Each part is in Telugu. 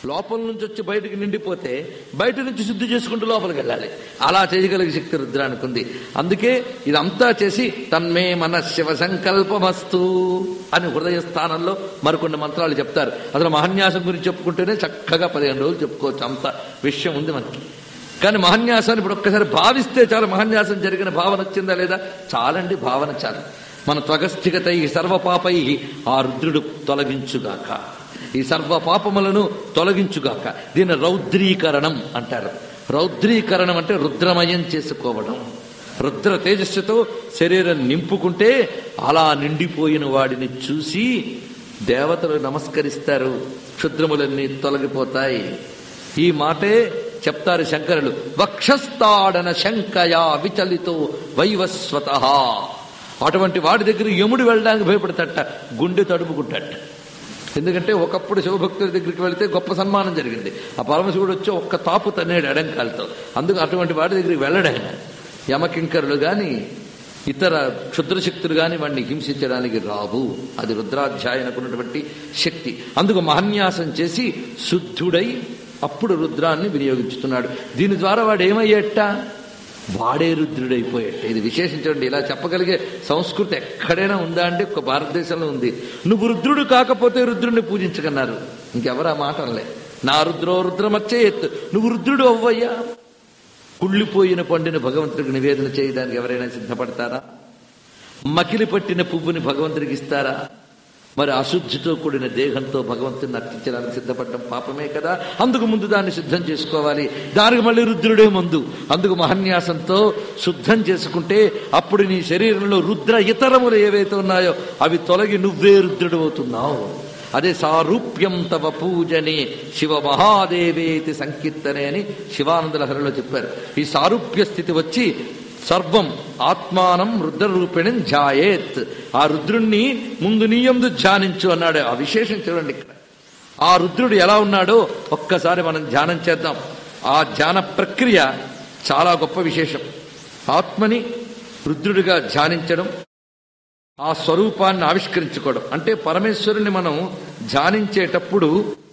లోపల నుంచి వచ్చి బయటికి నిండిపోతే బయట నుంచి శుద్ధి చేసుకుంటూ లోపలికి వెళ్ళాలి అలా చేయగలిగే శక్తి రుద్రానికి ఉంది అందుకే ఇదంతా చేసి తన్మే మన శివ సంకల్పమస్తు అని హృదయ స్థానంలో మరికొన్ని మంత్రాలు చెప్తారు అసలు మహన్యాసం గురించి చెప్పుకుంటేనే చక్కగా పదిహేను రోజులు చెప్పుకోవచ్చు అంత విషయం ఉంది మనకి కానీ మహన్యాసాన్ని ఇప్పుడు ఒక్కసారి భావిస్తే చాలు మహన్యాసం జరిగిన భావన వచ్చిందా లేదా చాలండి భావన చాలు మన త్వగస్థిగతై సర్వపాపై ఆ రుద్రుడు తొలగించుగాక ఈ సర్వ పాపములను తొలగించుగాక దీని రౌద్రీకరణం అంటారు రౌద్రీకరణం అంటే రుద్రమయం చేసుకోవడం రుద్ర తేజస్సుతో శరీరం నింపుకుంటే అలా నిండిపోయిన వాడిని చూసి దేవతలు నమస్కరిస్తారు క్షుద్రములన్నీ తొలగిపోతాయి ఈ మాటే చెప్తారు శంకరులు వక్షస్థాడన శంకయా విచలితో వైవస్వత అటువంటి వాడి దగ్గర యముడు వెళ్ళడానికి భయపడతట గుండె తడుపుకుంటాట ఎందుకంటే ఒకప్పుడు శివభక్తుల దగ్గరికి వెళితే గొప్ప సన్మానం జరిగింది ఆ పరమశివుడు వచ్చి ఒక్క తాపు తన్నేడు ఎడంకాలతో అందుకు అటువంటి వాడి దగ్గరికి వెళ్ళడాయన యమకింకరులు గాని ఇతర క్షుద్రశక్తులు గాని వాడిని హింసించడానికి రావు అది రుద్రాధ్యాయనకున్నటువంటి శక్తి అందుకు మహన్యాసం చేసి శుద్ధుడై అప్పుడు రుద్రాన్ని వినియోగించుతున్నాడు దీని ద్వారా వాడు ఏమయ్యేట వాడే రుద్రుడైపోయేట ఇది విశేషించండి ఇలా చెప్పగలిగే సంస్కృతి ఎక్కడైనా ఉందా అంటే ఒక భారతదేశంలో ఉంది నువ్వు రుద్రుడు కాకపోతే రుద్రుడిని పూజించకన్నారు ఇంకెవరు ఆ మాట అనలే నా రుద్రో రుద్రమచ్చే ఎత్తు నువ్వు రుద్రుడు అవ్వయ్యా కుళ్ళిపోయిన పండుని భగవంతుడికి నివేదన చేయడానికి ఎవరైనా సిద్ధపడతారా మకిలి పట్టిన పువ్వుని భగవంతుడికి ఇస్తారా మరి అశుద్ధితో కూడిన దేహంతో భగవంతుని అర్చించడానికి సిద్ధపడడం పాపమే కదా అందుకు ముందు దాన్ని సిద్ధం చేసుకోవాలి దానికి మళ్ళీ రుద్రుడే ముందు అందుకు మహన్యాసంతో శుద్ధం చేసుకుంటే అప్పుడు నీ శరీరంలో రుద్ర ఇతరములు ఏవైతే ఉన్నాయో అవి తొలగి నువ్వే రుద్రుడు అవుతున్నావు అదే సారూప్యం తవ పూజనే శివ మహాదేవేతి సంకీర్తనే అని శివానంద లహరిలో చెప్పారు ఈ సారూప్య స్థితి వచ్చి సర్వం ఆత్మానం రుద్రరూపిణం ధ్యాయేత్ ఆ రుద్రుణ్ణి ముందు నీయందు ధ్యానించు అన్నాడు ఆ విశేషం చూడండి ఇక్కడ ఆ రుద్రుడు ఎలా ఉన్నాడో ఒక్కసారి మనం ధ్యానం చేద్దాం ఆ ధ్యాన ప్రక్రియ చాలా గొప్ప విశేషం ఆత్మని రుద్రుడిగా ధ్యానించడం ఆ స్వరూపాన్ని ఆవిష్కరించుకోవడం అంటే పరమేశ్వరుని మనం ధ్యానించేటప్పుడు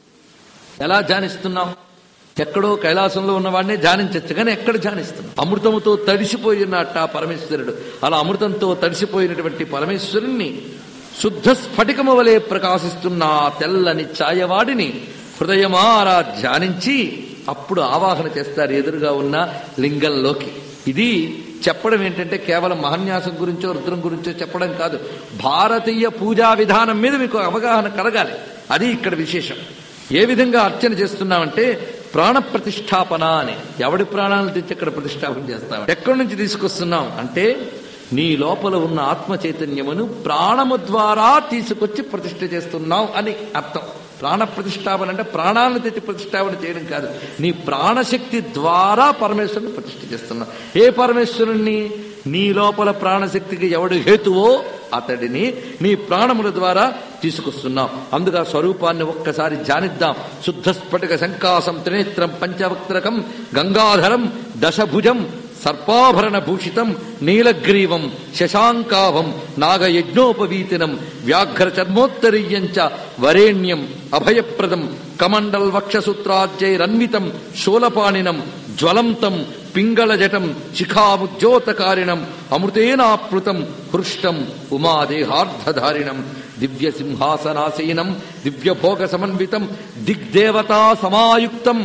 ఎలా ధ్యానిస్తున్నాం ఎక్కడో కైలాసంలో ఉన్నవాడినే ధ్యానించచ్చు కానీ ఎక్కడ ధ్యానిస్తున్నాం అమృతముతో తడిసిపోయినట్ట ఆ పరమేశ్వరుడు అలా అమృతంతో తడిసిపోయినటువంటి పరమేశ్వరుణ్ణి శుద్ధ స్ఫటికము వలె ప్రకాశిస్తున్న ఆ తెల్లని ఛాయవాడిని హృదయమారా ధ్యానించి అప్పుడు ఆవాహన చేస్తారు ఎదురుగా ఉన్న లింగంలోకి ఇది చెప్పడం ఏంటంటే కేవలం మహన్యాసం గురించో రుద్రం గురించో చెప్పడం కాదు భారతీయ పూజా విధానం మీద మీకు అవగాహన కలగాలి అది ఇక్కడ విశేషం ఏ విధంగా అర్చన చేస్తున్నామంటే ప్రాణ ప్రతిష్టాపన అని ఎవడి ప్రాణాలను తెచ్చి ఇక్కడ ప్రతిష్టాపన చేస్తాం ఎక్కడి నుంచి తీసుకొస్తున్నాం అంటే నీ లోపల ఉన్న ఆత్మ చైతన్యమును ప్రాణము ద్వారా తీసుకొచ్చి ప్రతిష్ఠ చేస్తున్నావు అని అర్థం ప్రాణ ప్రతిష్టాపన అంటే ప్రాణాలను తెచ్చి ప్రతిష్టాపన చేయడం కాదు నీ ప్రాణశక్తి ద్వారా పరమేశ్వరుని ప్రతిష్ఠ చేస్తున్నావు ఏ పరమేశ్వరుణ్ణి నీ లోపల ప్రాణశక్తికి ఎవడు హేతువో అతడిని నీ ప్రాణముల ద్వారా తీసుకొస్తున్నాం అందుకు ఆ స్వరూపాన్ని ఒక్కసారి ధ్యానిద్దాం శుద్ధ స్ఫటిక శంకాసం త్రినేత్రం పంచవక్త్రకం గంగాధరం దశభుజం సర్పాభరణ భూషితం నీలగ్రీవం శశాంకాభం నాగయజ్ఞోపవీతినం వ్యాఘ్ర చర్మోత్తరీయంచ వరేణ్యం అభయప్రదం కమండల్ వక్షసూత్రాజ్యైరన్వితం శూలపాణినం జ్వలంతం పింగళజటం శిఖాముజ్యోతకారిణం అమృతేనాప్లుతం హృష్టం ఉమాదేహార్ధధారిణం దివ్య సింహాసనాసీనం దివ్యభోగ సమన్వితం దిగ్దేవతా సమాయుక్తం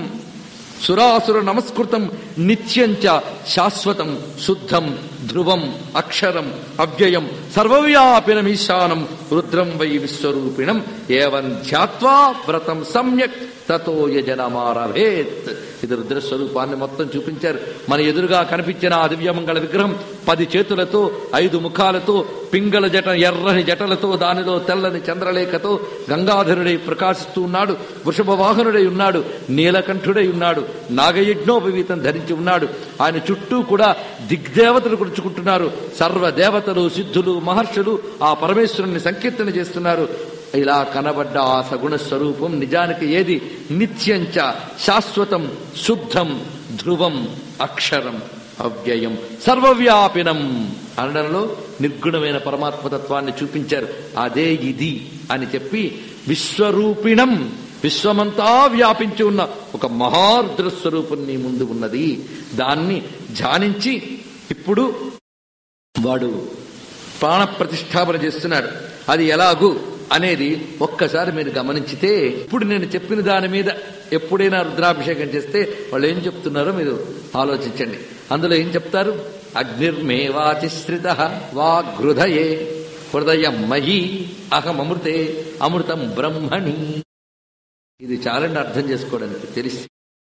సురాసుర నమస్కృతం నిత్యంచ శాశ్వతం శుద్ధం ధ్రువం అక్షరం అవ్యయం సర్వవ్యాపినమీశానం రుద్రం వై విశ్వరూపిణం ఏవం ధ్యాత్వా వ్రతం సమ్యక్ తతో యజనమారభేత్ ఇది రుద్రస్వరూపాన్ని మొత్తం చూపించారు మన ఎదురుగా కనిపించిన ఆ దివ్యమంగళ విగ్రహం పది చేతులతో ఐదు ముఖాలతో పింగళ జట ఎర్రని జటలతో దానిలో తెల్లని చంద్రలేఖతో గంగాధరుడై ప్రకాశిస్తూ ఉన్నాడు వృషభ వాహనుడై ఉన్నాడు నీలకంఠుడై ఉన్నాడు నాగయజ్ఞోపవీతం ధరించి ఉన్నాడు ఆయన చుట్టూ కూడా దిగ్దేవతలు గుర్చుకుంటున్నారు సర్వ దేవతలు సిద్ధులు మహర్షులు ఆ పరమేశ్వరుని సంకీర్తన చేస్తున్నారు ఇలా కనబడ్డ ఆ సగుణ స్వరూపం నిజానికి ఏది నిత్యంచ శాశ్వతం శుద్ధం ధ్రువం అక్షరం అవ్యయం సర్వవ్యాపినం అనడంలో నిర్గుణమైన పరమాత్మతత్వాన్ని చూపించారు అదే ఇది అని చెప్పి విశ్వరూపిణం విశ్వమంతా వ్యాపించి ఉన్న ఒక మహారుద్ర స్వరూపం నీ ముందు ఉన్నది దాన్ని ధ్యానించి ఇప్పుడు వాడు ప్రాణ ప్రతిష్టాపన చేస్తున్నాడు అది ఎలాగు అనేది ఒక్కసారి మీరు గమనించితే ఇప్పుడు నేను చెప్పిన దాని మీద ఎప్పుడైనా రుద్రాభిషేకం చేస్తే వాళ్ళు ఏం చెప్తున్నారో మీరు ఆలోచించండి అందులో ఏం చెప్తారు అగ్నిర్మే వాచిశ్రిత వాగృధయే హృదయం మహి అహమృతే అమృతం బ్రహ్మణి ఇది చాలండి అర్థం చేసుకోవడానికి తెలిసి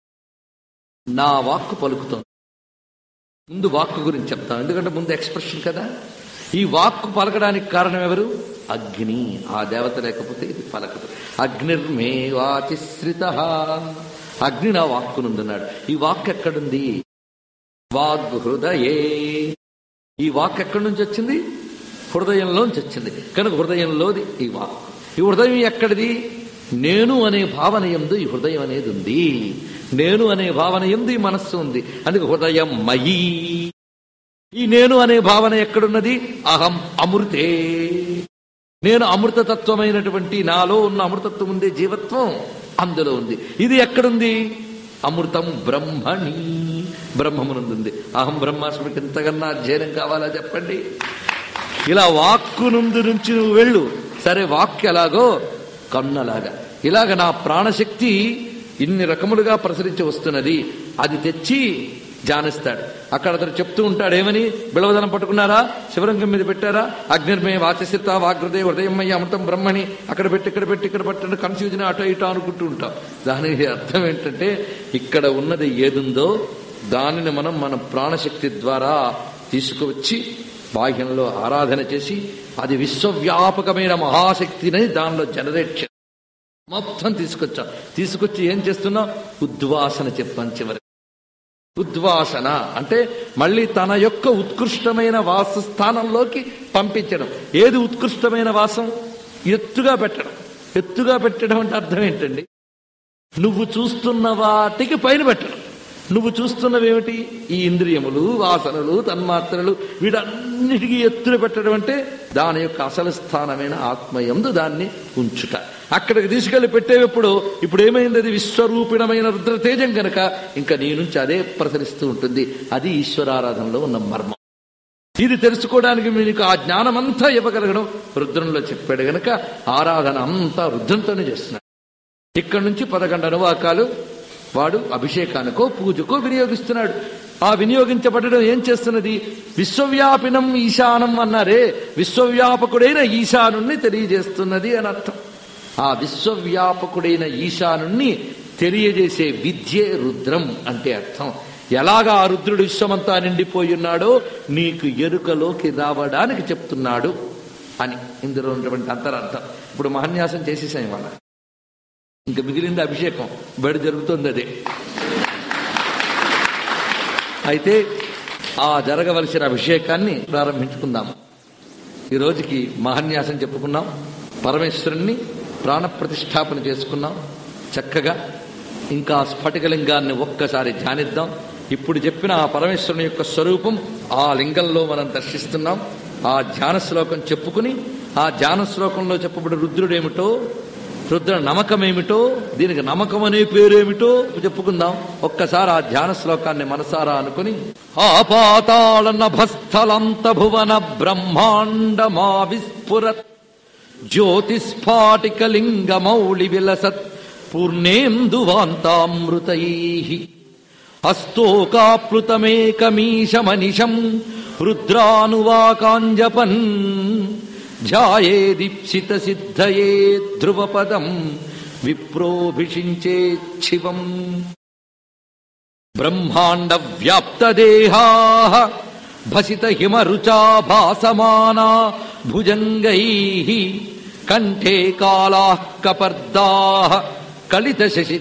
నా వాక్కు పలుకుతోంది ముందు వాక్కు గురించి చెప్తాం ఎందుకంటే ముందు ఎక్స్ప్రెషన్ కదా ఈ వాక్కు పలకడానికి కారణం ఎవరు అగ్ని ఆ దేవత లేకపోతే ఇది పలకదు అగ్నిర్మే వాచిశ్రిత అగ్ని నా వాక్కునుందన్నాడు ఈ వాక్ ఎక్కడుంది వాగ్ హృదయే ఈ వాక్ ఎక్కడి నుంచి వచ్చింది హృదయంలోంచి వచ్చింది కనుక హృదయంలోది ఈ వాక్ ఈ హృదయం ఎక్కడిది నేను అనే భావన ఎందు ఈ హృదయం అనేది ఉంది నేను అనే భావన ఎందు ఈ మనస్సు ఉంది అందుకే హృదయం మయీ ఈ నేను అనే భావన ఎక్కడున్నది అహం అమృతే నేను అమృతతత్వమైనటువంటి నాలో ఉన్న అమృతత్వం ఉందే జీవత్వం అందులో ఉంది ఇది ఎక్కడుంది అమృతం బ్రహ్మణి బ్రహ్మమునందుంది అహం బ్రహ్మాస్మికి ఎంతకన్నా అధ్యయనం కావాలా చెప్పండి ఇలా వాక్కు నుండి నుంచి నువ్వు వెళ్ళు సరే వాక్కు ఎలాగో కన్నలాగా ఇలాగ నా ప్రాణశక్తి ఇన్ని రకములుగా ప్రసరించి వస్తున్నది అది తెచ్చి జానిస్తాడు అక్కడ అతను చెప్తూ ఉంటాడు ఏమని బిళవదనం పట్టుకున్నారా శివరంగం మీద పెట్టారా అగ్నిర్మే వాచసిత వాగ్రదే హృదయమయ్య అమృతం బ్రహ్మణి అక్కడ పెట్టి ఇక్కడ పెట్టి ఇక్కడ పెట్టండి కన్ఫ్యూజన్ అటో ఇటో అనుకుంటూ ఉంటాం దానికి అర్థం ఏంటంటే ఇక్కడ ఉన్నది ఏదుందో దానిని మనం మన ప్రాణశక్తి ద్వారా తీసుకువచ్చి బాహ్యంలో ఆరాధన చేసి అది విశ్వవ్యాపకమైన మహాశక్తిని దానిలో జనరేట్ చే మొత్తం తీసుకొచ్చాం తీసుకొచ్చి ఏం చేస్తున్నాం ఉద్వాసన చెప్పాను చివరి ఉద్వాసన అంటే మళ్ళీ తన యొక్క ఉత్కృష్టమైన వాసస్థానంలోకి పంపించడం ఏది ఉత్కృష్టమైన వాసం ఎత్తుగా పెట్టడం ఎత్తుగా పెట్టడం అంటే అర్థం ఏంటండి నువ్వు చూస్తున్న వాటికి పైన పెట్టడం నువ్వు చూస్తున్నవి ఏమిటి ఈ ఇంద్రియములు వాసనలు తన్మాత్రలు వీటన్నిటికీ ఎత్తులు పెట్టడం అంటే దాని యొక్క అసలు స్థానమైన ఆత్మయందు దాన్ని ఉంచుట అక్కడికి తీసుకెళ్లి పెట్టేటప్పుడు ఇప్పుడు ఏమైంది అది విశ్వరూపిణమైన రుద్రతేజం గనక ఇంకా నీ నుంచి అదే ప్రసరిస్తూ ఉంటుంది అది ఈశ్వరారాధనలో ఉన్న మర్మం ఇది తెలుసుకోవడానికి మీకు ఆ జ్ఞానమంతా ఇవ్వగలగడం రుద్రంలో చెప్పాడు గనక ఆరాధన అంతా రుద్రంతోనే చేస్తున్నాడు ఇక్కడి నుంచి పదకొండు అనువాకాలు వాడు అభిషేకానికో పూజకో వినియోగిస్తున్నాడు ఆ వినియోగించబడడం ఏం చేస్తున్నది విశ్వవ్యాపినం ఈశానం అన్నారే విశ్వవ్యాపకుడైన ఈశానుణ్ణి తెలియజేస్తున్నది అని అర్థం ఆ విశ్వవ్యాపకుడైన ఈశానుణ్ణి తెలియజేసే విద్యే రుద్రం అంటే అర్థం ఎలాగా ఆ రుద్రుడు విశ్వమంతా నిండిపోయి ఉన్నాడో నీకు ఎరుకలోకి రావడానికి చెప్తున్నాడు అని ఇందులో ఉన్నటువంటి అంతరార్థం ఇప్పుడు మహన్యాసం చేసేసాం ఇవాళ ఇంకా మిగిలింది అభిషేకం బడి జరుగుతుంది అదే అయితే ఆ జరగవలసిన అభిషేకాన్ని ప్రారంభించుకుందాం ఈ రోజుకి మహన్యాసం చెప్పుకున్నాం పరమేశ్వరుణ్ణి ప్రాణ ప్రతిష్టాపన చేసుకున్నాం చక్కగా ఇంకా స్ఫటికలింగాన్ని ఒక్కసారి ధ్యానిద్దాం ఇప్పుడు చెప్పిన ఆ పరమేశ్వరుని యొక్క స్వరూపం ఆ లింగంలో మనం దర్శిస్తున్నాం ఆ ధ్యాన శ్లోకం చెప్పుకుని ఆ ధ్యాన శ్లోకంలో చెప్పబడిన రుద్రుడేమిటో రుద్ర నమ్మకం ఏమిటో దీనికి నమ్మకం అనే పేరేమిటో చెప్పుకుందాం ఒక్కసారి ఆ ధ్యాన శ్లోకాన్ని మనసారా అనుకుని ఆపాతాళ నభస్థలంత భువన బ్రహ్మాండమా విస్ఫురత్ జ్యోతిస్ఫాటికలింగమౌళి విలసత్ పూర్ణేందువాంతామృతై హస్తోకాప్లుతమేకమీశమనిశం రుద్రానువాకాంజపన్ ధ్యాయే దీప్సిత సిద్ధయే ధ్రువపదం విప్రోభిషించేచ్చివం బ్రహ్మాండ వ్యాప్తదేహా భసిత హిమరుచా భాసమానా భుజంగై కంఠే కాళా కపర్దా కలిత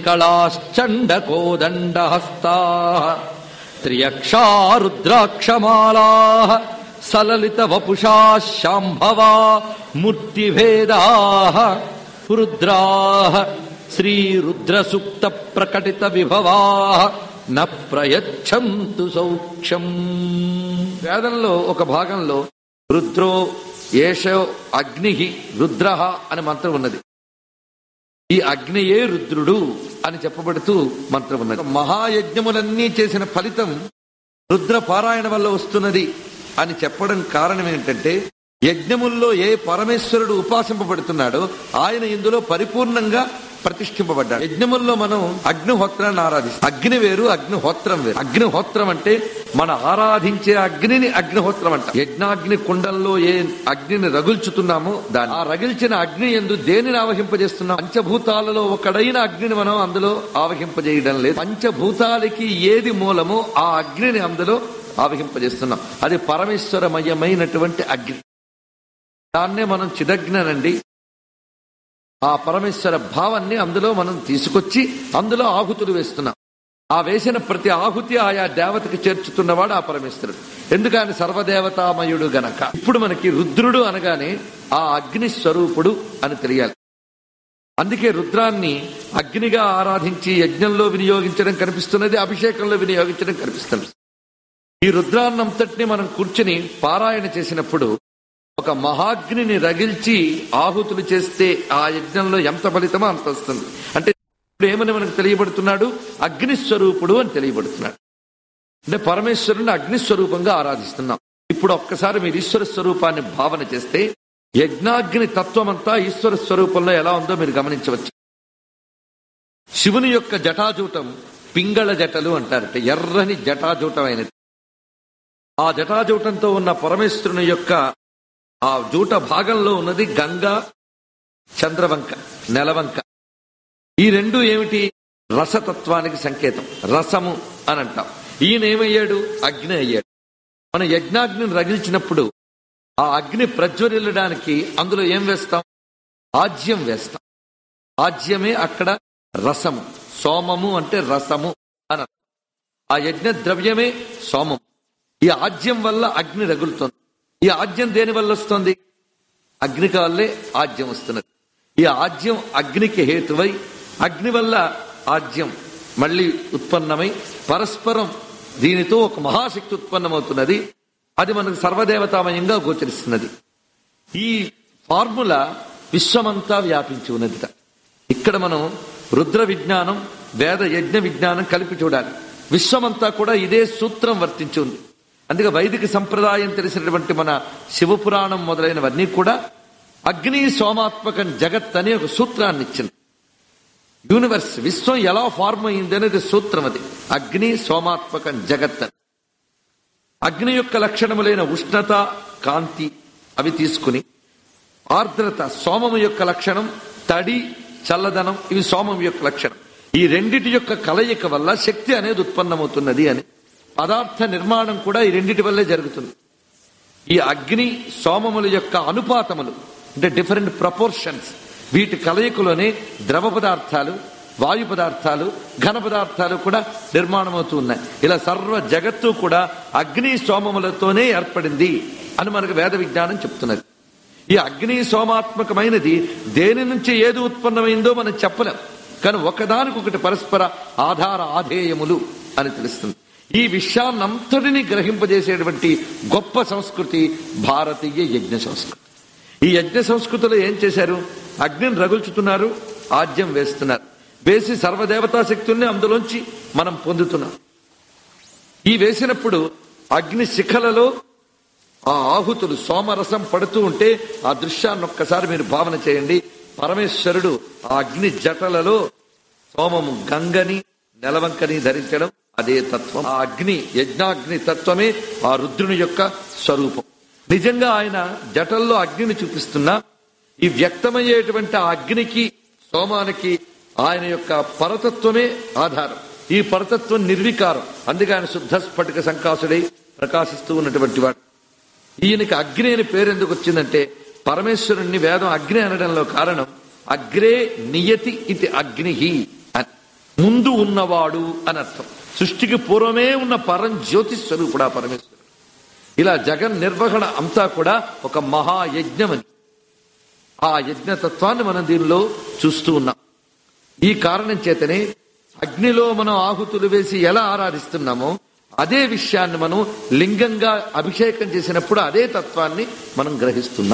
శశికళాశ్చండకోదండహస్తా త్రియక్షా రుద్రాక్షమాలా సలలిత వపుషా శాంభవా మూర్తిభేదా రుద్రా శ్రీరుద్రసుప్త ప్రకటిత విభవా న ప్రయచ్చంతు సౌఖ్యం వేదంలో ఒక భాగంలో రుద్రో ఏషో అగ్ని రుద్ర అని మంత్రం ఉన్నది ఈ అగ్నియే రుద్రుడు అని చెప్పబడుతూ మంత్రం ఉన్నది మహాయజ్ఞములన్నీ చేసిన ఫలితం రుద్ర పారాయణ వల్ల వస్తున్నది అని చెప్పడం కారణం ఏంటంటే యజ్ఞముల్లో ఏ పరమేశ్వరుడు ఉపాసింపబడుతున్నాడో ఆయన ఇందులో పరిపూర్ణంగా ప్రతిష్ఠింపబడ్డాడు యజ్ఞముల్లో మనం అగ్నిహోత్రాన్ని ఆరాధిస్తాం అగ్ని వేరు అగ్నిహోత్రం వేరు అగ్నిహోత్రం అంటే మన ఆరాధించే అగ్నిని అగ్నిహోత్రం అంట యజ్ఞాగ్ని కుండంలో ఏ అగ్నిని రగుల్చుతున్నామో దాన్ని ఆ రగిల్చిన అగ్ని ఎందు దేనిని ఆవహింపజేస్తున్నాం పంచభూతాలలో ఒకడైన అగ్నిని మనం అందులో ఆవహింపజేయడం లేదు పంచభూతాలకి ఏది మూలమో ఆ అగ్నిని అందులో ఆవహింపజేస్తున్నాం అది పరమేశ్వరమయమైనటువంటి అగ్ని దాన్నే మనం చిదగ్నండి ఆ పరమేశ్వర భావాన్ని అందులో మనం తీసుకొచ్చి అందులో ఆహుతులు వేస్తున్నాం ఆ వేసిన ప్రతి ఆహుతి ఆయా దేవతకి చేర్చుతున్నవాడు ఆ పరమేశ్వరుడు ఎందుకు ఆయన సర్వదేవతామయుడు గనక ఇప్పుడు మనకి రుద్రుడు అనగానే ఆ అగ్ని స్వరూపుడు అని తెలియాలి అందుకే రుద్రాన్ని అగ్నిగా ఆరాధించి యజ్ఞంలో వినియోగించడం కనిపిస్తున్నది అభిషేకంలో వినియోగించడం కనిపిస్తున్నది ఈ రుద్రాన్నంతటిని మనం కూర్చుని పారాయణ చేసినప్పుడు ఒక మహాగ్నిని రగిల్చి ఆహుతులు చేస్తే ఆ యజ్ఞంలో ఎంత ఫలితమో అంత వస్తుంది అంటే ఇప్పుడు ఏమని మనకు తెలియబడుతున్నాడు అగ్ని స్వరూపుడు అని తెలియబడుతున్నాడు అంటే పరమేశ్వరుని అగ్ని స్వరూపంగా ఆరాధిస్తున్నాం ఇప్పుడు ఒక్కసారి మీరు ఈశ్వర స్వరూపాన్ని భావన చేస్తే యజ్ఞాగ్ని తత్వం అంతా ఈశ్వర స్వరూపంలో ఎలా ఉందో మీరు గమనించవచ్చు శివుని యొక్క జటాజూటం పింగళ జటలు అంటారట ఎర్రని జటాజూటం అయినది ఆ జటాజూటంతో ఉన్న పరమేశ్వరుని యొక్క ఆ జూట భాగంలో ఉన్నది గంగా చంద్రవంక నెలవంక ఈ రెండు ఏమిటి రసతత్వానికి సంకేతం రసము అని అంటాం ఈయన ఏమయ్యాడు అగ్ని అయ్యాడు మన యజ్ఞాగ్నిని రగిల్చినప్పుడు ఆ అగ్ని ప్రజ్వరిల్లడానికి అందులో ఏం వేస్తాం ఆజ్యం వేస్తాం ఆజ్యమే అక్కడ రసము సోమము అంటే రసము అని అర్థం. ఆ యజ్ఞ ద్రవ్యమే సోమం ఈ ఆజ్యం వల్ల అగ్ని రగులుతోంది ఈ ఆజ్యం దేని వల్ల వస్తుంది అగ్నికి వల్లే ఆజ్యం వస్తున్నది ఈ ఆజ్యం అగ్నికి హేతువై అగ్ని వల్ల ఆజ్యం మళ్ళీ ఉత్పన్నమై పరస్పరం దీనితో ఒక మహాశక్తి ఉత్పన్నమవుతున్నది అది మనకు సర్వదేవతామయంగా గోచరిస్తున్నది ఈ ఫార్ములా విశ్వమంతా వ్యాపించి ఉన్నదిట ఇక్కడ మనం రుద్ర విజ్ఞానం వేద యజ్ఞ విజ్ఞానం కలిపి చూడాలి విశ్వమంతా కూడా ఇదే సూత్రం వర్తించి ఉంది అందుకే వైదిక సంప్రదాయం తెలిసినటువంటి మన శివపురాణం మొదలైనవన్నీ కూడా అగ్ని సోమాత్మకం జగత్ అనే ఒక సూత్రాన్ని ఇచ్చింది యూనివర్స్ విశ్వం ఎలా ఫార్మ్ అయింది అనేది సూత్రం అది అగ్ని సోమాత్మకం జగత్ అని అగ్ని యొక్క లక్షణములైన ఉష్ణత కాంతి అవి తీసుకుని ఆర్ద్రత సోమము యొక్క లక్షణం తడి చల్లదనం ఇవి సోమం యొక్క లక్షణం ఈ రెండిటి యొక్క కలయిక వల్ల శక్తి అనేది ఉత్పన్నమవుతున్నది అని పదార్థ నిర్మాణం కూడా ఈ రెండిటి వల్లే జరుగుతుంది ఈ అగ్ని సోమముల యొక్క అనుపాతములు అంటే డిఫరెంట్ ప్రపోర్షన్స్ వీటి కలయికలోనే ద్రవ పదార్థాలు వాయు పదార్థాలు ఘన పదార్థాలు కూడా నిర్మాణమవుతూ ఉన్నాయి ఇలా సర్వ జగత్తు కూడా అగ్ని సోమములతోనే ఏర్పడింది అని మనకు వేద విజ్ఞానం చెప్తున్నది ఈ అగ్ని సోమాత్మకమైనది దేని నుంచి ఏది ఉత్పన్నమైందో మనం చెప్పలేం కానీ ఒకదానికొకటి పరస్పర ఆధార ఆధేయములు అని తెలుస్తుంది ఈ విషయాన్నంతటిని గ్రహింపజేసేటువంటి గొప్ప సంస్కృతి భారతీయ యజ్ఞ సంస్కృతి ఈ యజ్ఞ సంస్కృతిలో ఏం చేశారు అగ్నిని రగుల్చుతున్నారు ఆజ్యం వేస్తున్నారు వేసి సర్వదేవతా శక్తుల్ని అందులోంచి మనం పొందుతున్నాం ఈ వేసినప్పుడు అగ్ని శిఖలలో ఆ ఆహుతులు సోమరసం పడుతూ ఉంటే ఆ దృశ్యాన్ని ఒక్కసారి మీరు భావన చేయండి పరమేశ్వరుడు ఆ అగ్ని జటలలో సోమము గంగని నెలవంకని ధరించడం అదే తత్వం ఆ అగ్ని యజ్ఞాగ్ని తత్వమే ఆ రుద్రుని యొక్క స్వరూపం నిజంగా ఆయన జటల్లో అగ్నిని చూపిస్తున్నా ఈ వ్యక్తమయ్యేటువంటి ఆ అగ్నికి సోమానికి ఆయన యొక్క పరతత్వమే ఆధారం ఈ పరతత్వం నిర్వికారం అందుకే ఆయన శుద్ధ స్ఫటిక సంకాసుడై ప్రకాశిస్తూ ఉన్నటువంటి వాడు ఈయనకి అగ్ని అని పేరు ఎందుకు వచ్చిందంటే పరమేశ్వరుణ్ణి వేదం అగ్ని అనడంలో కారణం అగ్రే నియతి ఇది అగ్ని అని ముందు ఉన్నవాడు అని అర్థం సృష్టికి పూర్వమే ఉన్న పరం జ్యోతి స్వరూపుడా పరమేశ్వరుడు ఇలా జగన్ నిర్వహణ అంతా కూడా ఒక మహాయజ్ఞమని ఆ యజ్ఞతత్వాన్ని మనం దీనిలో చూస్తూ ఉన్నాం ఈ కారణం చేతనే అగ్నిలో మనం ఆహుతులు వేసి ఎలా ఆరాధిస్తున్నామో అదే విషయాన్ని మనం లింగంగా అభిషేకం చేసినప్పుడు అదే తత్వాన్ని మనం గ్రహిస్తున్నాం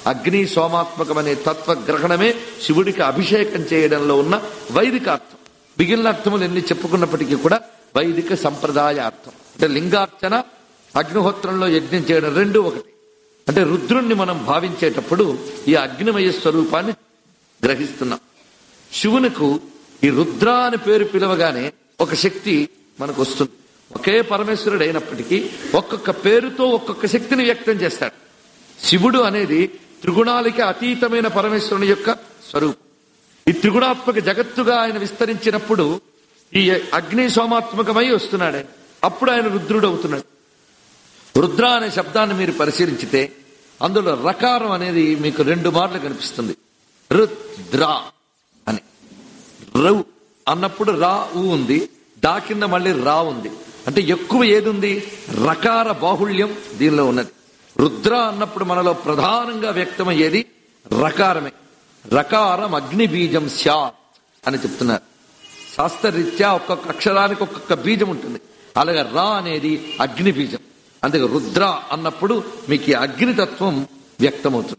అగ్ని సోమాత్మకమనే తత్వ గ్రహణమే శివుడికి అభిషేకం చేయడంలో ఉన్న వైదిక అర్థం మిగిలిన అర్థములు ఎన్ని చెప్పుకున్నప్పటికీ కూడా వైదిక సంప్రదాయ అర్థం అంటే లింగార్చన అగ్నిహోత్రంలో యజ్ఞం చేయడం రెండు ఒకటి అంటే రుద్రుణ్ణి మనం భావించేటప్పుడు ఈ అగ్నిమయ స్వరూపాన్ని గ్రహిస్తున్నాం శివునికు ఈ రుద్ర అని పేరు పిలవగానే ఒక శక్తి మనకు వస్తుంది ఒకే పరమేశ్వరుడు అయినప్పటికీ ఒక్కొక్క పేరుతో ఒక్కొక్క శక్తిని వ్యక్తం చేస్తాడు శివుడు అనేది త్రిగుణాలకి అతీతమైన పరమేశ్వరుని యొక్క స్వరూపం ఈ త్రిగుణాత్మక జగత్తుగా ఆయన విస్తరించినప్పుడు ఈ అగ్ని సోమాత్మకమై వస్తున్నాడు ఆయన అప్పుడు ఆయన రుద్రుడు అవుతున్నాడు రుద్ర అనే శబ్దాన్ని మీరు పరిశీలించితే అందులో రకారం అనేది మీకు రెండు మార్లు కనిపిస్తుంది రుద్ర అని రౌ అన్నప్పుడు రా ఊ ఉంది దా కింద మళ్ళీ రా ఉంది అంటే ఎక్కువ ఏది ఉంది రకార బాహుళ్యం దీనిలో ఉన్నది రుద్ర అన్నప్పుడు మనలో ప్రధానంగా వ్యక్తమయ్యేది రకారమే రకారం అగ్ని బీజం స్యాత్ అని చెప్తున్నారు శాస్త్రరీత్యా ఒక్కొక్క అక్షరానికి ఒక్కొక్క బీజం ఉంటుంది అలాగే రా అనేది అగ్ని బీజం అందుకే రుద్ర అన్నప్పుడు మీకు ఈ అగ్నితత్వం వ్యక్తమవుతుంది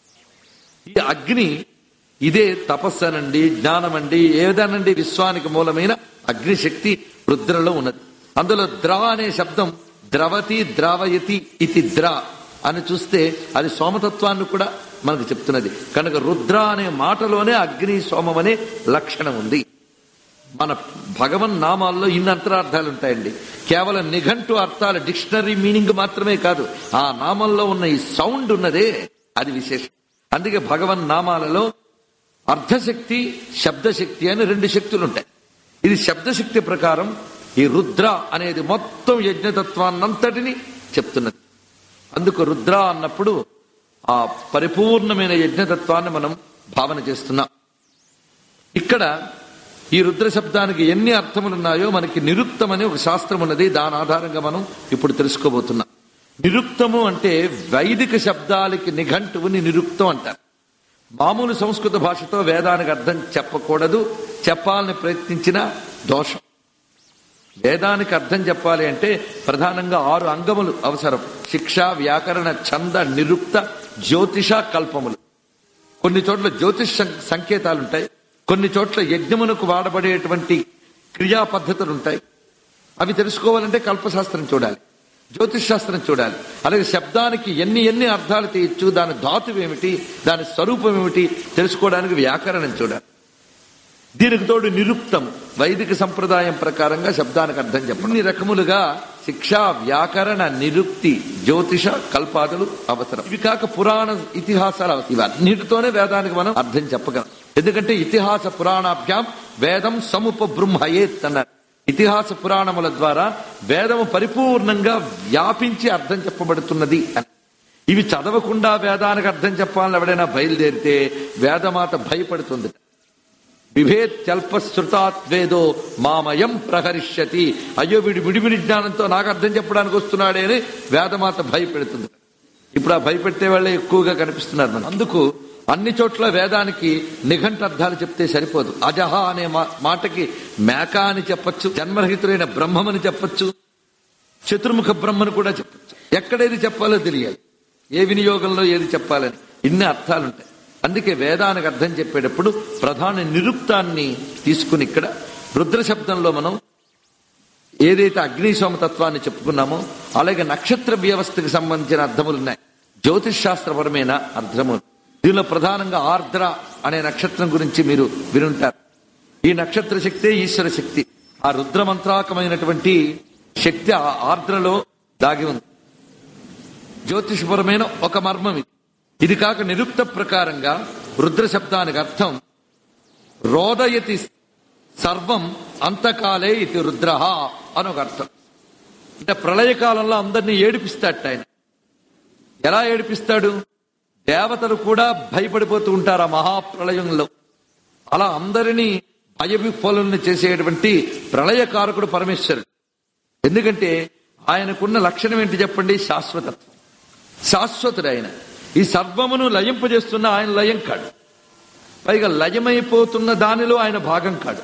ఈ అగ్ని ఇదే తపస్సనండి జ్ఞానమండి ఏదనండి విశ్వానికి మూలమైన అగ్నిశక్తి రుద్రలో ఉన్నది అందులో ద్ర అనే శబ్దం ద్రవతి ద్రావయతి ఇది ద్ర అని చూస్తే అది సోమతత్వాన్ని కూడా మనకు చెప్తున్నది కనుక రుద్ర అనే మాటలోనే అగ్ని సోమం అనే లక్షణం ఉంది మన భగవన్ నామాల్లో ఇన్ని అంతరార్థాలు ఉంటాయండి కేవలం నిఘంటు అర్థాలు డిక్షనరీ మీనింగ్ మాత్రమే కాదు ఆ నామంలో ఉన్న ఈ సౌండ్ ఉన్నదే అది విశేషం అందుకే భగవన్ నామాలలో అర్ధశక్తి శబ్దశక్తి అని రెండు శక్తులు ఉంటాయి ఇది శబ్దశక్తి ప్రకారం ఈ రుద్ర అనేది మొత్తం యజ్ఞతత్వాన్నంతటిని చెప్తున్నది అందుకు రుద్ర అన్నప్పుడు ఆ పరిపూర్ణమైన యజ్ఞతత్వాన్ని మనం భావన చేస్తున్నాం ఇక్కడ ఈ రుద్ర శబ్దానికి ఎన్ని అర్థములున్నాయో మనకి నిరుక్తం అనే ఒక శాస్త్రం ఉన్నది దాని ఆధారంగా మనం ఇప్పుడు తెలుసుకోబోతున్నాం నిరుక్తము అంటే వైదిక శబ్దాలకి నిఘంటువుని నిరుక్తం అంటారు మామూలు సంస్కృత భాషతో వేదానికి అర్థం చెప్పకూడదు చెప్పాలని ప్రయత్నించిన దోషం వేదానికి అర్థం చెప్పాలి అంటే ప్రధానంగా ఆరు అంగములు అవసరం శిక్ష వ్యాకరణ ఛంద నిరుక్త జ్యోతిష కల్పములు కొన్ని చోట్ల జ్యోతిష్ సం- సంకేతాలు ఉంటాయి కొన్ని చోట్ల యజ్ఞమునకు వాడబడేటువంటి క్రియా పద్ధతులు ఉంటాయి అవి తెలుసుకోవాలంటే కల్పశాస్త్రం చూడాలి జ్యోతిష్ శాస్త్రం చూడాలి అలాగే శబ్దానికి ఎన్ని ఎన్ని అర్థాలు తీయచ్చు దాని ధాతు ఏమిటి దాని స్వరూపం ఏమిటి తెలుసుకోవడానికి వ్యాకరణం చూడాలి దీనికి తోడు నిరుక్తం వైదిక సంప్రదాయం ప్రకారంగా శబ్దానికి అర్థం చెప్పండి ఇన్ని రకములుగా శిక్ష వ్యాకరణ నిరుక్తి జ్యోతిష కల్పాదులు అవసరం ఇవి కాక పురాణ ఇతిహాసాలు అవసరం ఇవన్నిటితోనే వేదానికి మనం అర్థం చెప్పగలం ఎందుకంటే ఇతిహాస పురాణాభ్యాం వేదం సముప బ్రహ్మయేత్ అన్నారు ఇతిహాస పురాణముల ద్వారా వేదము పరిపూర్ణంగా వ్యాపించి అర్థం చెప్పబడుతున్నది అని ఇవి చదవకుండా వేదానికి అర్థం చెప్పాలని ఎవడైనా బయలుదేరితే వేదమాత భయపడుతుంది విభేత్యల్పశ్రుతాత్వేదో మామయం ప్రహరిష్యతి అయ్యో వీడి విడివిడి జ్ఞానంతో నాకు అర్థం చెప్పడానికి వస్తున్నాడే అని వేదమాత భయపెడుతుంది ఇప్పుడు ఆ భయపెట్టే వాళ్ళే ఎక్కువగా కనిపిస్తున్నారు మనం అందుకు అన్ని చోట్ల వేదానికి నిఘంట అర్థాలు చెప్తే సరిపోదు అజహ అనే మా- మాటకి మేక అని చెప్పొచ్చు జన్మరహితుడైన బ్రహ్మమని చెప్పొచ్చు చతుర్ముఖ బ్రహ్మను కూడా చెప్పొచ్చు ఎక్కడేది చెప్పాలో తెలియాలి ఏ వినియోగంలో ఏది చెప్పాలని ఇన్ని అర్థాలుంటాయి అందుకే వేదానికి అర్థం చెప్పేటప్పుడు ప్రధాన నిరుక్తాన్ని తీసుకుని ఇక్కడ రుద్ర శబ్దంలో మనం ఏదైతే అగ్నిశోమతత్వాన్ని చెప్పుకున్నామో అలాగే నక్షత్ర వ్యవస్థకు సంబంధించిన అర్థములు ఉన్నాయి జ్యోతిష్ శాస్త్రపరమైన అర్థములు దీనిలో ప్రధానంగా ఆర్ద్ర అనే నక్షత్రం గురించి మీరు వినుంటారు ఈ నక్షత్ర శక్తే ఈశ్వర శక్తి ఆ రుద్ర మంత్రాకమైనటువంటి శక్తి ఆ ఆర్ద్రలో దాగి ఉంది జ్యోతిషపరమైన ఒక మర్మం ఇది ఇది కాక నిరుక్త ప్రకారంగా రుద్ర శబ్దానికి అర్థం రోదయతి సర్వం అంతకాలే ఇది రుద్ర అని ఒక అర్థం అంటే ప్రళయకాలంలో అందరినీ ఏడిపిస్తాడట ఆయన ఎలా ఏడిపిస్తాడు దేవతలు కూడా భయపడిపోతూ ఉంటారు ఆ మహాప్రళయంలో అలా అందరినీ భయవిఫలుల్ని చేసేటువంటి ప్రళయకారకుడు పరమేశ్వరుడు ఎందుకంటే ఆయనకున్న లక్షణం ఏంటి చెప్పండి శాశ్వతత్వం శాశ్వతుడు ఆయన ఈ సర్వమును లయింపజేస్తున్న ఆయన లయం కాడు పైగా లయమైపోతున్న దానిలో ఆయన భాగం కాడు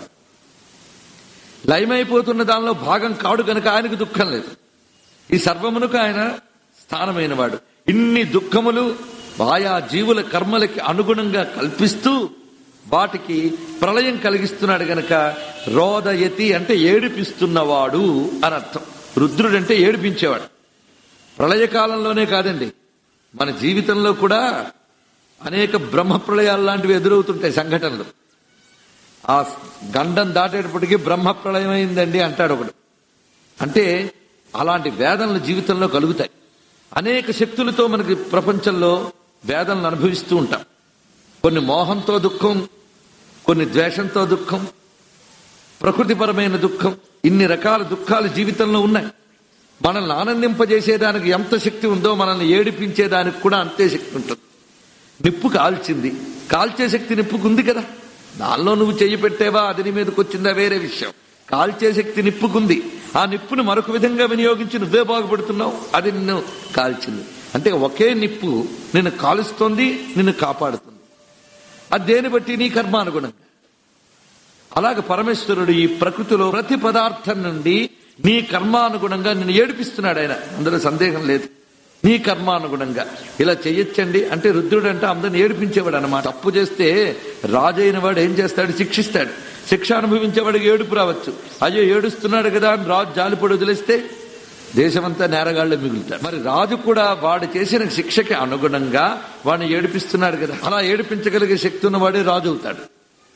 లయమైపోతున్న దానిలో భాగం కాడు కనుక ఆయనకు దుఃఖం లేదు ఈ సర్వమునకు ఆయన స్థానమైన వాడు ఇన్ని దుఃఖములు ఆయా జీవుల కర్మలకి అనుగుణంగా కల్పిస్తూ వాటికి ప్రళయం కలిగిస్తున్నాడు గనక రోదయతి అంటే ఏడిపిస్తున్నవాడు అని అర్థం రుద్రుడంటే ఏడిపించేవాడు ప్రళయకాలంలోనే కాదండి మన జీవితంలో కూడా అనేక బ్రహ్మ ప్రళయాలు లాంటివి ఎదురవుతుంటాయి సంఘటనలు ఆ గండం దాటేటప్పటికీ బ్రహ్మ ప్రళయం అయిందండి అంటాడు ఒకడు అంటే అలాంటి వేదనలు జీవితంలో కలుగుతాయి అనేక శక్తులతో మనకి ప్రపంచంలో వేదనలు అనుభవిస్తూ ఉంటాం కొన్ని మోహంతో దుఃఖం కొన్ని ద్వేషంతో దుఃఖం ప్రకృతిపరమైన దుఃఖం ఇన్ని రకాల దుఃఖాలు జీవితంలో ఉన్నాయి మనల్ని ఆనందింపజేసేదానికి ఎంత శక్తి ఉందో మనల్ని ఏడిపించేదానికి కూడా అంతే శక్తి ఉంటుంది నిప్పు కాల్చింది కాల్చే శక్తి నిప్పుకు ఉంది కదా దానిలో నువ్వు చెయ్యి పెట్టేవా అది నీ మీదకి వచ్చిందా వేరే విషయం కాల్చే శక్తి నిప్పుకుంది ఆ నిప్పును మరొక విధంగా వినియోగించి నువ్వే బాగుపడుతున్నావు అది నిన్ను కాల్చింది అంటే ఒకే నిప్పు నిన్ను కాలుస్తోంది నిన్ను కాపాడుతుంది అది దేని బట్టి నీ కర్మానుగుణంగా అలాగే పరమేశ్వరుడు ఈ ప్రకృతిలో ప్రతి పదార్థం నుండి నీ కర్మానుగుణంగా నిన్ను ఏడిపిస్తున్నాడు ఆయన అందులో సందేహం లేదు నీ కర్మానుగుణంగా ఇలా చెయ్యొచ్చండి అంటే రుద్రుడు అంటే అందరిని ఏడిపించేవాడు అనమాట తప్పు చేస్తే రాజైన వాడు ఏం చేస్తాడు శిక్షిస్తాడు శిక్ష అనుభవించేవాడికి ఏడుపు రావచ్చు అయ్యో ఏడుస్తున్నాడు కదా అని రాజు జాలిపడి వదిలేస్తే దేశమంతా నేరగాళ్లు మిగులుతాడు మరి రాజు కూడా వాడు చేసిన శిక్షకి అనుగుణంగా వాడిని ఏడిపిస్తున్నాడు కదా అలా ఏడిపించగలిగే శక్తి ఉన్నవాడే రాజు అవుతాడు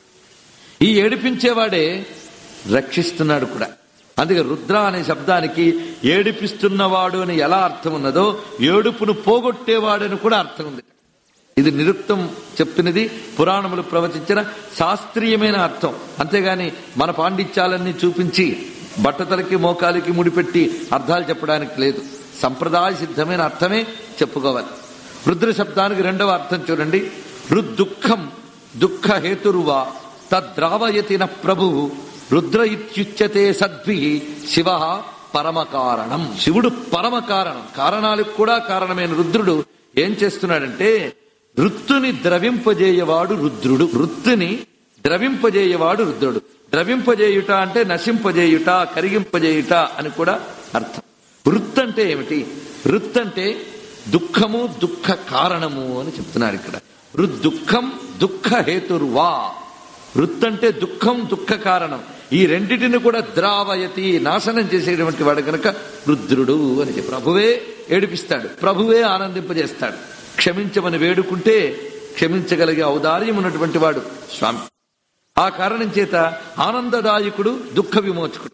ఈ ఏడిపించేవాడే రక్షిస్తున్నాడు కూడా అందుకే రుద్ర అనే శబ్దానికి ఏడిపిస్తున్నవాడు అని ఎలా అర్థం ఉన్నదో ఏడుపును పోగొట్టేవాడని కూడా అర్థం ఉంది ఇది నిరుక్తం చెప్పినది పురాణములు ప్రవచించిన శాస్త్రీయమైన అర్థం అంతేగాని మన పాండిత్యాలన్నీ చూపించి బట్టతలకి మోకాలికి ముడిపెట్టి అర్థాలు చెప్పడానికి లేదు సంప్రదాయ సిద్ధమైన అర్థమే చెప్పుకోవాలి రుద్ర శబ్దానికి రెండవ అర్థం చూడండి రుద్దుఃఖం దుఃఖ హేతురువా తద్రావయతిన ప్రభు రుద్ర ఇత్యుచ్యతే సద్భి శివ పరమ కారణం శివుడు పరమ కారణం కారణాలకు కూడా కారణమైన రుద్రుడు ఏం చేస్తున్నాడంటే వృత్తుని ద్రవింపజేయవాడు రుద్రుడు వృత్తిని ద్రవింపజేయవాడు రుద్రుడు ద్రవింపజేయుట అంటే నశింపజేయుట కరిగింపజేయుట అని కూడా అర్థం వృత్ అంటే ఏమిటి వృత్ అంటే దుఃఖము దుఃఖ కారణము అని చెప్తున్నారు ఇక్కడ రుద్దుఃఖం దుఃఖ హేతుర్వా వృత్ అంటే దుఃఖం దుఃఖ కారణం ఈ రెండిటిని కూడా ద్రావయతి నాశనం చేసేటువంటి వాడు కనుక రుద్రుడు అని చెప్పి ప్రభువే ఏడిపిస్తాడు ప్రభువే ఆనందింపజేస్తాడు క్షమించమని వేడుకుంటే క్షమించగలిగే ఔదార్యం ఉన్నటువంటి వాడు స్వామి ఆ కారణం చేత ఆనందదాయకుడు దుఃఖ విమోచకుడు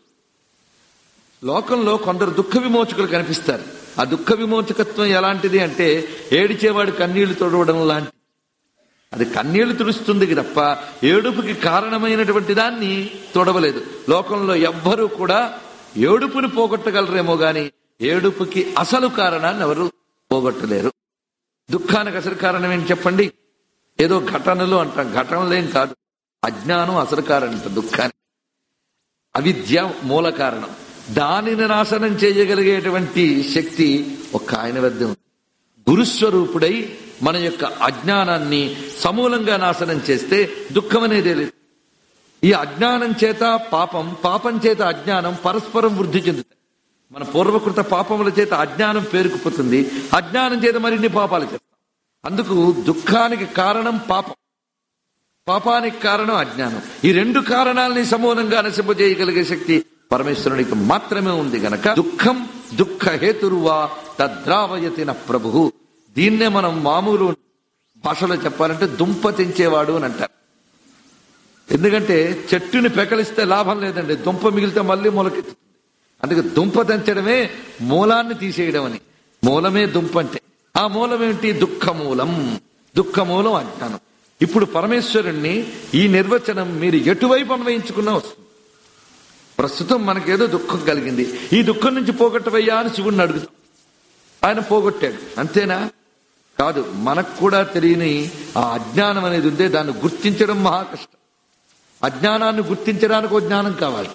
లోకంలో కొందరు దుఃఖ విమోచకులు కనిపిస్తారు ఆ దుఃఖ విమోచకత్వం ఎలాంటిది అంటే ఏడిచేవాడు కన్నీళ్లు తొడవడం లాంటి అది కన్నీళ్లు తుడుస్తుంది తప్ప ఏడుపుకి కారణమైనటువంటి దాన్ని తొడవలేదు లోకంలో ఎవ్వరూ కూడా ఏడుపుని పోగొట్టగలరేమో గాని ఏడుపుకి అసలు కారణాన్ని ఎవరు పోగొట్టలేరు దుఃఖానికి అసలు కారణం ఏంటి చెప్పండి ఏదో ఘటనలు అంటాం ఘటనలేం కాదు అజ్ఞానం అసలు కారణం దుఃఖానికి అవిద్య మూల కారణం దానిని నాశనం చేయగలిగేటువంటి శక్తి ఒక ఆయన వద్ద ఉంది గురుస్వరూపుడై మన యొక్క అజ్ఞానాన్ని సమూలంగా నాశనం చేస్తే దుఃఖం అనేదే లేదు ఈ అజ్ఞానం చేత పాపం పాపం చేత అజ్ఞానం పరస్పరం వృద్ధి చెందుతాయి మన పూర్వకృత పాపముల చేత అజ్ఞానం పేరుకుపోతుంది అజ్ఞానం చేత మరిన్ని పాపాలు చేస్తాం అందుకు దుఃఖానికి కారణం పాపం పాపానికి కారణం అజ్ఞానం ఈ రెండు కారణాలని సమూలంగా నశింపజేయగలిగే శక్తి పరమేశ్వరునికి మాత్రమే ఉంది గనక దుఃఖం దుఃఖ హేతురువా తద్రావయతిన ప్రభు దీన్నే మనం మామూలు భాషలో చెప్పాలంటే దుంప తెంచేవాడు అని అంటారు ఎందుకంటే చెట్టుని పెకలిస్తే లాభం లేదండి దుంప మిగిలితే మళ్ళీ మొలకెత్తుతుంది అందుకే దుంప తెంచడమే మూలాన్ని తీసేయడం అని మూలమే దుంప అంటే ఆ మూలం ఏమిటి దుఃఖ మూలం దుఃఖ మూలం అజ్ఞానం ఇప్పుడు పరమేశ్వరుణ్ణి ఈ నిర్వచనం మీరు ఎటువైపు అన్వయించుకున్నా వస్తుంది ప్రస్తుతం మనకేదో దుఃఖం కలిగింది ఈ దుఃఖం నుంచి పోగొట్టవయ్యా అని శివుణ్ణి అడుగుతాం ఆయన పోగొట్టాడు అంతేనా కాదు మనకు కూడా తెలియని ఆ అజ్ఞానం అనేది ఉందే దాన్ని గుర్తించడం మహా కష్టం అజ్ఞానాన్ని గుర్తించడానికి ఒక జ్ఞానం కావాలి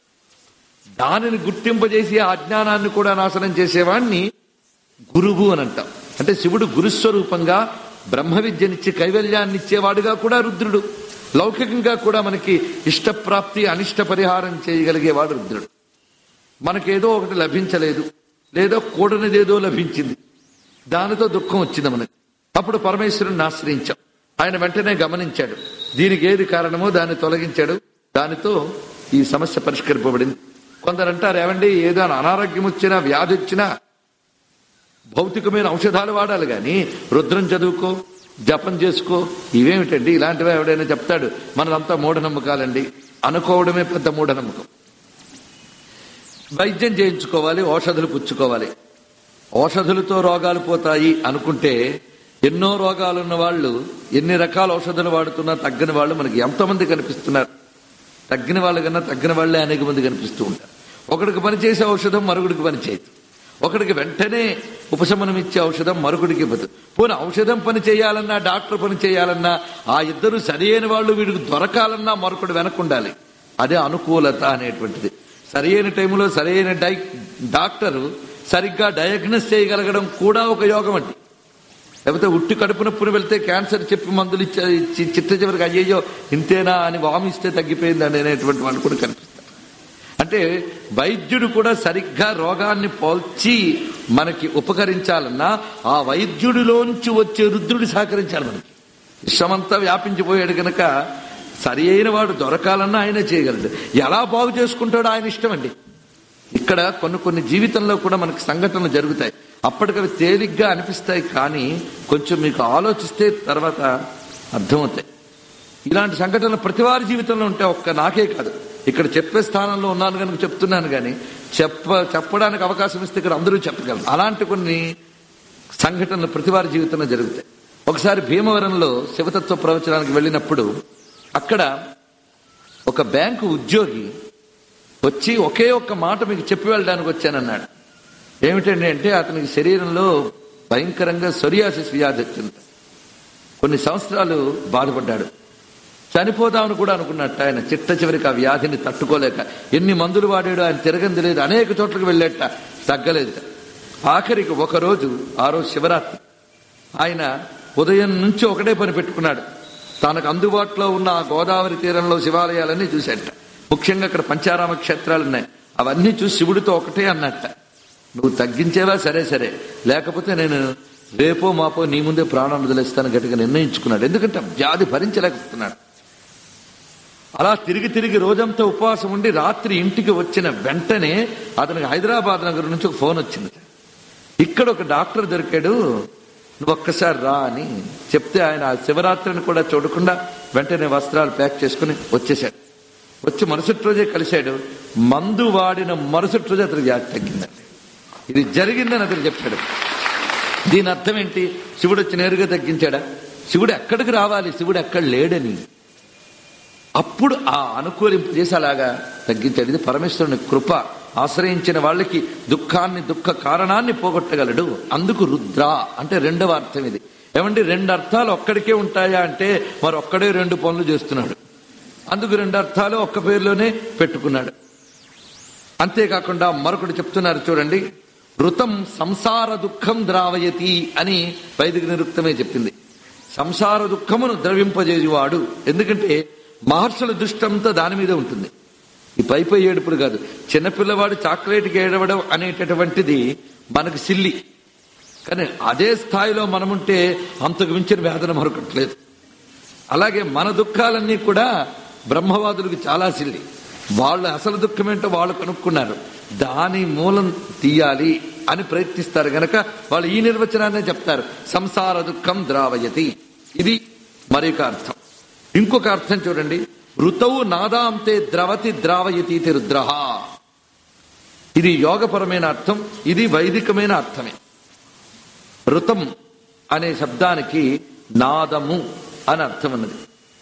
దానిని గుర్తింపజేసి ఆ అజ్ఞానాన్ని కూడా నాశనం చేసేవాణ్ణి గురువు అని అంటాం అంటే శివుడు గురుస్వరూపంగా బ్రహ్మ విద్యనిచ్చి కైవల్యాన్ని ఇచ్చేవాడుగా కూడా రుద్రుడు లౌకికంగా కూడా మనకి ఇష్టప్రాప్తి అనిష్ట పరిహారం చేయగలిగేవాడు రుద్రుడు మనకేదో ఒకటి లభించలేదు లేదో కూడనిదేదో లభించింది దానితో దుఃఖం వచ్చింది మనకి అప్పుడు పరమేశ్వరుని ఆశ్రయించాం ఆయన వెంటనే గమనించాడు దీనికి ఏది కారణమో దాన్ని తొలగించాడు దానితో ఈ సమస్య పరిష్కరింపబడింది కొందరు అంటారు ఏమండి ఏదో అనారోగ్యం వచ్చినా వ్యాధి వచ్చినా భౌతికమైన ఔషధాలు వాడాలి కానీ రుద్రం చదువుకో జపం చేసుకో ఇవేమిటండి ఇలాంటివి ఎవడైనా చెప్తాడు మనదంతా మూఢనమ్మకాలండి అనుకోవడమే పెద్ద మూఢనమ్మకం వైద్యం చేయించుకోవాలి ఔషధులు పుచ్చుకోవాలి ఔషధులతో రోగాలు పోతాయి అనుకుంటే ఎన్నో రోగాలున్న వాళ్ళు ఎన్ని రకాల ఔషధాలు వాడుతున్నా తగ్గని వాళ్ళు మనకి ఎంతమంది కనిపిస్తున్నారు తగ్గిన వాళ్ళ కన్నా తగ్గిన వాళ్ళే అనేక మంది కనిపిస్తూ ఉంటారు ఒకడికి పనిచేసే ఔషధం మరొకడికి పనిచేయదు ఒకడికి వెంటనే ఉపశమనం ఇచ్చే ఔషధం మరొకడికి ఇవ్వదు పోనీ ఔషధం పని చేయాలన్నా డాక్టర్ పని చేయాలన్నా ఆ ఇద్దరు సరియైన వాళ్ళు వీడికి దొరకాలన్నా మరొకడు వెనకుండాలి అదే అనుకూలత అనేటువంటిది సరియైన టైంలో సరైన డై డాక్టరు సరిగ్గా డయాగ్నోస్ చేయగలగడం కూడా ఒక యోగం అండి లేకపోతే ఉట్టి కడుపు నొప్పుని వెళ్తే క్యాన్సర్ చెప్పి మందులు ఇచ్చే చి- చిట్ట చివరికి అయ్యయ్యో ఇంతేనా అని వామిస్తే తగ్గిపోయింది అనేటువంటి వాళ్ళు కూడా కనిపిస్తారు అంటే వైద్యుడు కూడా సరిగ్గా రోగాన్ని పోల్చి మనకి ఉపకరించాలన్నా ఆ వైద్యుడిలోంచి వచ్చే రుద్రుడు సహకరించాలి మనకి విశ్వమంతా వ్యాపించిపోయాడు గనక సరి అయిన వాడు దొరకాలన్నా ఆయన చేయగలడు ఎలా బాగు చేసుకుంటాడో ఆయన ఇష్టం అండి ఇక్కడ కొన్ని కొన్ని జీవితంలో కూడా మనకి సంఘటనలు జరుగుతాయి అప్పటికవి తేలిగ్గా అనిపిస్తాయి కానీ కొంచెం మీకు ఆలోచిస్తే తర్వాత అర్థమవుతాయి ఇలాంటి సంఘటనలు ప్రతి వారి జీవితంలో ఉంటే ఒక్క నాకే కాదు ఇక్కడ చెప్పే స్థానంలో ఉన్నాను కనుక చెప్తున్నాను కానీ చెప్ప చెప్పడానికి అవకాశం ఇస్తే ఇక్కడ అందరూ చెప్పగలరు అలాంటి కొన్ని సంఘటనలు ప్రతి వారి జీవితంలో జరుగుతాయి ఒకసారి భీమవరంలో శివతత్వ ప్రవచనానికి వెళ్ళినప్పుడు అక్కడ ఒక బ్యాంకు ఉద్యోగి వచ్చి ఒకే ఒక్క మాట మీకు చెప్పి వెళ్ళడానికి వచ్చానన్నాడు ఏమిటండి అంటే అతనికి శరీరంలో భయంకరంగా సొరియాసిస్ వ్యాధి వచ్చింది కొన్ని సంవత్సరాలు బాధపడ్డాడు చనిపోదామని కూడా అనుకున్నట్టు ఆయన చిట్ట చివరికి ఆ వ్యాధిని తట్టుకోలేక ఎన్ని మందులు వాడాడు ఆయన తిరగంది లేదు అనేక చోట్లకు వెళ్ళేట తగ్గలేదు ఆఖరికి ఒకరోజు ఆ రోజు శివరాత్రి ఆయన ఉదయం నుంచి ఒకటే పని పెట్టుకున్నాడు తనకు అందుబాటులో ఉన్న ఆ గోదావరి తీరంలో శివాలయాలన్నీ చూశాట ముఖ్యంగా అక్కడ పంచారామ క్షేత్రాలు ఉన్నాయి అవన్నీ చూసి శివుడితో ఒకటే అన్నట్ట నువ్వు తగ్గించేవా సరే సరే లేకపోతే నేను రేపో మాపో నీ ముందే ప్రాణం వదిలేస్తాను గట్టిగా నిర్ణయించుకున్నాడు ఎందుకంటే వ్యాధి భరించలేకపోతున్నాడు అలా తిరిగి తిరిగి రోజంతా ఉపవాసం ఉండి రాత్రి ఇంటికి వచ్చిన వెంటనే అతనికి హైదరాబాద్ నగరం నుంచి ఒక ఫోన్ వచ్చింది ఇక్కడ ఒక డాక్టర్ దొరికాడు నువ్వు ఒక్కసారి రా అని చెప్తే ఆయన ఆ శివరాత్రిని కూడా చూడకుండా వెంటనే వస్త్రాలు ప్యాక్ చేసుకుని వచ్చేసాడు వచ్చి మరుసటి రోజే కలిశాడు మందు వాడిన మరుసటి రోజే అతనికి వ్యాధి తగ్గిందండి ఇది జరిగిందని అతను చెప్పాడు దీని అర్థం ఏంటి శివుడు వచ్చి నేరుగా తగ్గించాడా శివుడు ఎక్కడికి రావాలి శివుడు ఎక్కడ లేడని అప్పుడు ఆ అనుకూలింపు చేసి అలాగా తగ్గించాడు ఇది పరమేశ్వరుని కృప ఆశ్రయించిన వాళ్ళకి దుఃఖాన్ని దుఃఖ కారణాన్ని పోగొట్టగలడు అందుకు రుద్ర అంటే రెండవ అర్థం ఇది ఏమండి రెండు అర్థాలు ఒక్కడికే ఉంటాయా అంటే మరి ఒక్కడే రెండు పనులు చేస్తున్నాడు అందుకు రెండు అర్థాలు ఒక్క పేరులోనే పెట్టుకున్నాడు అంతేకాకుండా మరొకటి చెప్తున్నారు చూడండి ఋతం సంసార దుఃఖం ద్రావయతి అని వైదిక నిరుక్తమే చెప్పింది సంసార దుఃఖమును ద్రవింపజేసేవాడు ఎందుకంటే మహర్షుల దృష్టంతా దాని మీద ఉంటుంది ఈ పై పై ఏడుపుడు కాదు చిన్నపిల్లవాడు చాక్లెట్కి ఏడవడం అనేటటువంటిది మనకు సిల్లి కానీ అదే స్థాయిలో మనముంటే అంతకు మించిన వేదన మరొకట్లేదు అలాగే మన దుఃఖాలన్నీ కూడా బ్రహ్మవాదులకు చాలా సిల్లి వాళ్ళ అసలు దుఃఖం ఏంటో వాళ్ళు కనుక్కున్నారు దాని మూలం తీయాలి అని ప్రయత్నిస్తారు గనక వాళ్ళు ఈ నిర్వచనాన్నే చెప్తారు సంసార దుఃఖం ద్రావయతి ఇది మరొక అర్థం ఇంకొక అర్థం చూడండి ఋతవు నాదాంతే ద్రవతి ద్రావయతి ఇది రుద్రహ ఇది యోగపరమైన అర్థం ఇది వైదికమైన అర్థమే ఋతం అనే శబ్దానికి నాదము అని అర్థం ఉన్నది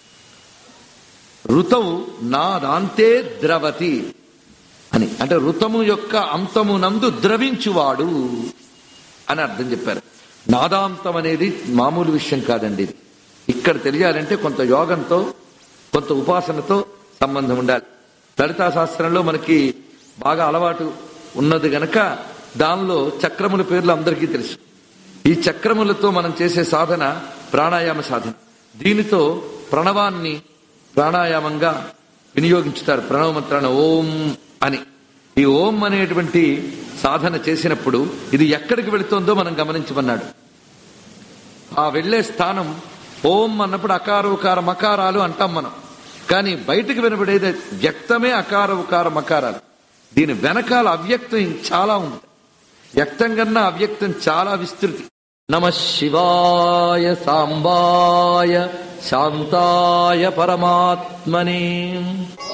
ఋతవు నాదాంతే ద్రవతి అని అంటే ఋతము యొక్క అంతమునందు ద్రవించువాడు అని అర్థం చెప్పారు నాదాంతం అనేది మామూలు విషయం కాదండి ఇది ఇక్కడ తెలియాలంటే కొంత యోగంతో కొంత ఉపాసనతో సంబంధం ఉండాలి లలితా శాస్త్రంలో మనకి బాగా అలవాటు ఉన్నది గనక దానిలో చక్రముల పేర్లు అందరికీ తెలుసు ఈ చక్రములతో మనం చేసే సాధన ప్రాణాయామ సాధన దీనితో ప్రణవాన్ని ప్రాణాయామంగా వినియోగించుతారు ప్రణవ మంత్రాన్ని ఓం అని ఈ ఓం అనేటువంటి సాధన చేసినప్పుడు ఇది ఎక్కడికి వెళుతోందో మనం గమనించమన్నాడు ఆ వెళ్లే స్థానం ఓం అన్నప్పుడు అకార ఉకార మకారాలు అంటాం మనం కానీ బయటకు వినబడేది వ్యక్తమే అకార ఉకార మకారాలు దీని వెనకాల అవ్యక్తం చాలా ఉంది వ్యక్తం కన్నా అవ్యక్తం చాలా విస్తృతి నమ శివాయ సాంబాయ శాంతాయ పరమాత్మనే